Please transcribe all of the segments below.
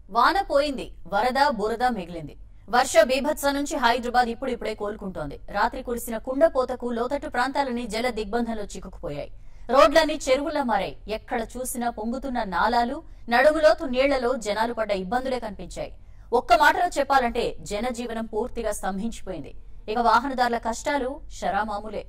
వాన పోయింది వరద బురద మిగిలింది వర్ష బీభత్స నుంచి హైదరాబాద్ ఇప్పుడిప్పుడే కోలుకుంటోంది రాత్రి కురిసిన కుండపోతకు లోతట్టు ప్రాంతాలన్నీ జల దిగ్బంధంలో చిక్కుకుపోయాయి రోడ్లన్నీ చెరువులా మారాయి ఎక్కడ చూసినా పొంగుతున్న నాలాలు నడుములోతు నీళ్లలో జనాలు పడ్డ ఇబ్బందులే కనిపించాయి ఒక్క మాటలో చెప్పాలంటే జనజీవనం పూర్తిగా స్తంభించిపోయింది ఇక వాహనదారుల కష్టాలు షరామామూలే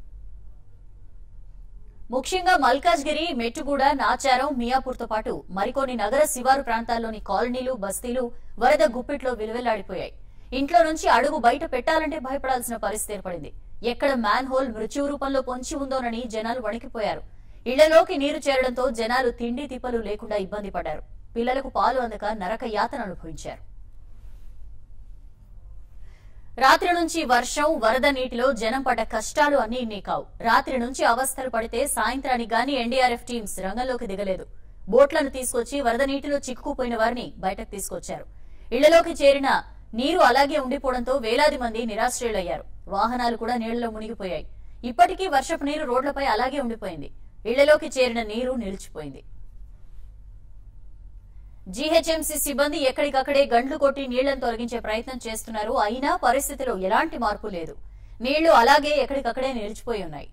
ముఖ్యంగా మల్కాజ్గిరి మెట్టుగూడ నాచారం మియాపూర్తో పాటు మరికొన్ని నగర శివారు ప్రాంతాల్లోని కాలనీలు బస్తీలు వరద గుప్పిట్లో విలువెల్లాడిపోయాయి ఇంట్లో నుంచి అడుగు బయట పెట్టాలంటే భయపడాల్సిన పరిస్థితి ఏర్పడింది ఎక్కడ మ్యాన్ హోల్ మృత్యు రూపంలో పొంచి ఉందోనని జనాలు వణికిపోయారు ఇళ్లలోకి నీరు చేరడంతో జనాలు తిండి తిప్పలు లేకుండా ఇబ్బంది పడ్డారు పిల్లలకు పాలు అందక నరక యాతన అనుభవించారు రాత్రి నుంచి వర్షం వరద నీటిలో జనం పడ్డ కష్టాలు అన్ని ఇన్ని కావు రాత్రి నుంచి అవస్థలు పడితే సాయంత్రానికి గాని ఎన్డీఆర్ఎఫ్ టీమ్స్ రంగంలోకి దిగలేదు బోట్లను తీసుకొచ్చి వరద నీటిలో చిక్కుకుపోయిన వారిని బయటకు తీసుకొచ్చారు ఇళ్లలోకి చేరిన నీరు అలాగే ఉండిపోవడంతో వేలాది మంది నిరాశ్రయులయ్యారు వాహనాలు కూడా నీళ్లలో మునిగిపోయాయి ఇప్పటికీ వర్షపు నీరు రోడ్లపై అలాగే ఉండిపోయింది ఇళ్లలోకి చేరిన నీరు నిలిచిపోయింది జీహెచ్ఎంసీ సిబ్బంది ఎక్కడికక్కడే గండ్లు కొట్టి నీళ్లను తొలగించే ప్రయత్నం చేస్తున్నారు అయినా పరిస్థితిలో ఎలాంటి మార్పు లేదు నీళ్లు అలాగే ఎక్కడికక్కడే నిలిచిపోయి ఉన్నాయి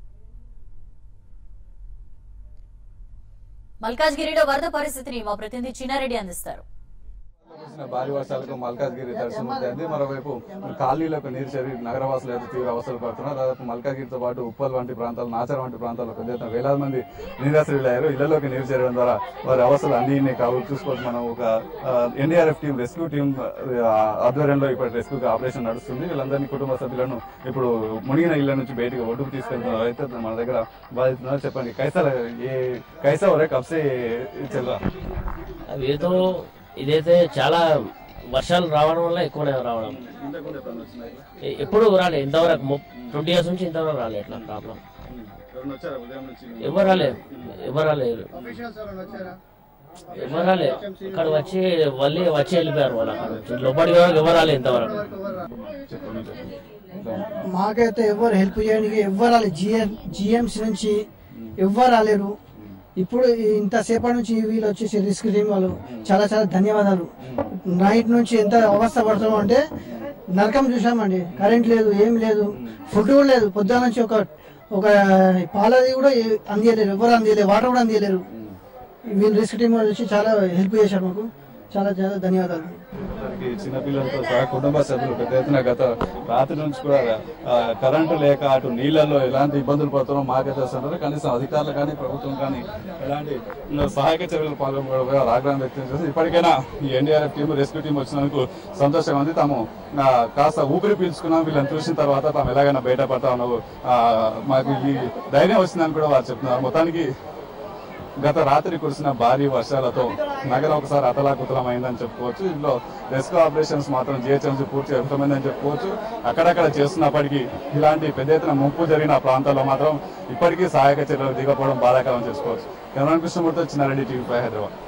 మల్కాజ్గిరిలో వరద పరిస్థితిని మా ప్రతినిధి చిన్నారెడ్డి అందిస్తారు కురిసిన భారీ వర్షాలకు మల్కాజ్గిరి దర్శనమవుతుంది మరోవైపు కాలనీలకు నీరు చేరి నగరవాసులు అయితే తీవ్ర అవసరం పడుతున్నారు దాదాపు మల్కాజ్గిరితో పాటు ఉప్పల్ వంటి ప్రాంతాలు నాచర్ వంటి ప్రాంతాల్లో పెద్ద ఎత్తున వేలాది మంది నిరాశ్రయులయ్యారు ఇళ్లలోకి నీరు చేరడం ద్వారా వారి అవసరాలు అన్ని ఇన్ని కావు చూసుకోవచ్చు మనం ఒక ఎన్డీఆర్ఎఫ్ టీం రెస్క్యూ టీం ఆధ్వర్యంలో ఇప్పుడు రెస్క్యూ ఆపరేషన్ నడుస్తుంది వీళ్ళందరినీ కుటుంబ సభ్యులను ఇప్పుడు మునిగిన ఇళ్ల నుంచి బయటకు ఒడ్డుకు తీసుకెళ్తున్నారు అయితే మన దగ్గర బాధితున్నారు చెప్పండి కైసా ఏ కైసా వరే కబ్సే చెల్లా అవి ఏదో ఇదైతే చాలా వర్షాలు రావడం వల్ల ఎక్కువనే రావడం ఎ- ఎప్పుడు రాలే ఇంతవరకు ట్వంటీ ఇయర్స్ నుంచి ఇంతవరకు రాలే ఇట్లా ప్రాబ్లం ఎవరు రాలే ఎవరు రాలేదు ఎవరు రాలే ఇక్కడ వచ్చి మళ్ళీ వచ్చి వెళ్ళిపోయారు వాళ్ళు అక్కడ నుంచి లోపలికి వరకు ఎవరు రాలే ఇంతవరకు మాకైతే ఎవరు హెల్ప్ చేయడానికి ఎవరు రాలేదు జిఎం జిఎంసీ నుంచి ఎవరు రాలేరు ఇప్పుడు ఇంతసేపటి నుంచి వీళ్ళు వచ్చేసి రిస్క్ టీం వాళ్ళు చాలా చాలా ధన్యవాదాలు నైట్ నుంచి ఎంత అవస్థ పడుతున్నాం అంటే నరకం చూసామండి కరెంట్ లేదు ఏం లేదు ఫుడ్ కూడా లేదు పొద్దున నుంచి ఒక ఒక పాలది కూడా ఏ- అందియలేరు ఎవరు అందియలేరు వాటర్ కూడా అందియలేరు వీళ్ళు రిస్క్ టీం వాళ్ళు వచ్చి చాలా హెల్ప్ చేశారు మాకు చాలా చాలా ధన్యవాదాలు అందరికీ చిన్నపిల్లలతో సహా కుటుంబ సభ్యులు పెద్ద ఎత్తున గత రాత్రి నుంచి కూడా ఆ, కరెంటు లేక అటు నీళ్లలో ఎలాంటి ఇబ్బందులు పడుతున్నాం మాకైతే వస్తున్నారు కనీసం అధికారులు కానీ ప్రభుత్వం కానీ ఎలాంటి ఉన్న సహాయక చర్యలు పాల్గొనడం ఆగ్రహం వ్యక్తం చేసి ఇప్పటికైనా ఈ ఎన్డీఆర్ఎఫ్ టీం రెస్క్యూ టీం వచ్చినందుకు సంతోషం ఉంది తాము ఆ, కాస్త ఊపిరి పీల్చుకున్నాం వీళ్ళని చూసిన తర్వాత తాము ఎలాగైనా బయటపడతాము ఆ, మాకు ఈ ధైర్యం వచ్చిందని కూడా వారు చెప్తున్నారు మొత్తానికి గత రాత్రి కురిసిన భారీ వర్షాలతో నగరం ఒకసారి అతలాకుతలం అయిందని చెప్పుకోవచ్చు ఇందులో రెస్క్యూ ఆపరేషన్స్ మాత్రం జిహెచ్ఎంసీ పూర్తిగా విఫలమైందని చెప్పుకోవచ్చు అక్కడక్కడ చేస్తున్నప్పటికీ ఇలాంటి పెద్ద ఎత్తున ముంపు జరిగిన ప్రాంతాల్లో మాత్రం ఇప్పటికీ సహాయక చర్యలు దిగపోవడం బాధాకరం చేసుకోవచ్చు camera Krishnamurthy Chinnareddy TV five Hyderabad